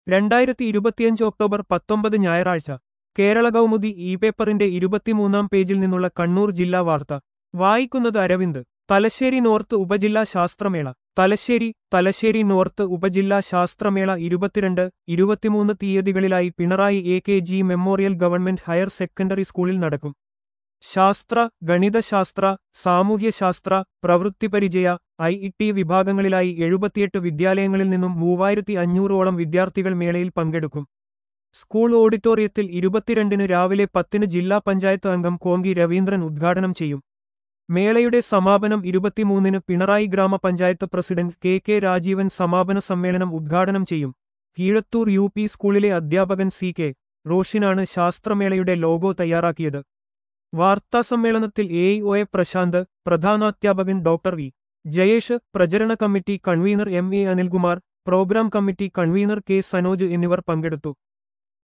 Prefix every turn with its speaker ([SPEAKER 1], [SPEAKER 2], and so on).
[SPEAKER 1] രണ്ടായിരത്തി ഇരുപത്തിയഞ്ച് ഒക്ടോബർ പത്തൊമ്പത് ഞായറാഴ്ച കേരള കൗമുദി ഇ പേപ്പറിന്റെ ഇരുപത്തിമൂന്നാം പേജിൽ നിന്നുള്ള കണ്ണൂർ ജില്ലാ വാർത്ത വായിക്കുന്നത് അരവിന്ദ് തലശ്ശേരി നോർത്ത് ഉപജില്ലാ ശാസ്ത്രമേള തലശ്ശേരി തലശ്ശേരി നോർത്ത് ഉപജില്ലാ ശാസ്ത്രമേള ഇരുപത്തിരണ്ട് ഇരുപത്തിമൂന്ന് തീയതികളിലായി Pinarayi A K G memorial government higher secondary സ്കൂളിൽ നടക്കും ശാസ്ത്ര ഗണിതശാസ്ത്ര സാമൂഹ്യശാസ്ത്ര പ്രവൃത്തിപരിചയ ഐ ഇ ടി വിഭാഗങ്ങളിലായി എഴുപത്തിയെട്ട് വിദ്യാലയങ്ങളിൽ നിന്നും മൂവായിരത്തി അഞ്ഞൂറോളം വിദ്യാർത്ഥികൾ മേളയിൽ പങ്കെടുക്കും സ്കൂൾ ഓഡിറ്റോറിയത്തിൽ ഇരുപത്തിരണ്ടിന് രാവിലെ പത്തിന് ജില്ലാ പഞ്ചായത്ത് അംഗം കോങ്കി രവീന്ദ്രൻ ഉദ്ഘാടനം ചെയ്യും മേളയുടെ സമാപനം ഇരുപത്തിമൂന്നിന് പിണറായി ഗ്രാമപഞ്ചായത്ത് പ്രസിഡന്റ് കെ കെ രാജീവൻ സമാപന സമ്മേളനം ഉദ്ഘാടനം ചെയ്യും കീഴത്തൂർ യു പി സ്കൂളിലെ അധ്യാപകൻ സി കെ റോഷിനാണ് ശാസ്ത്രമേളയുടെ ലോഗോ തയ്യാറാക്കിയത് വാർത്താസമ്മേളനത്തിൽ എ ഒ എ പ്രശാന്ത് പ്രധാനാധ്യാപകൻ ഡോക്ടർ വി ജയേഷ് പ്രചരണ committee convener M A Anilkumar programme committee convener K Sanoj എന്നിവർ പങ്കെടുത്തു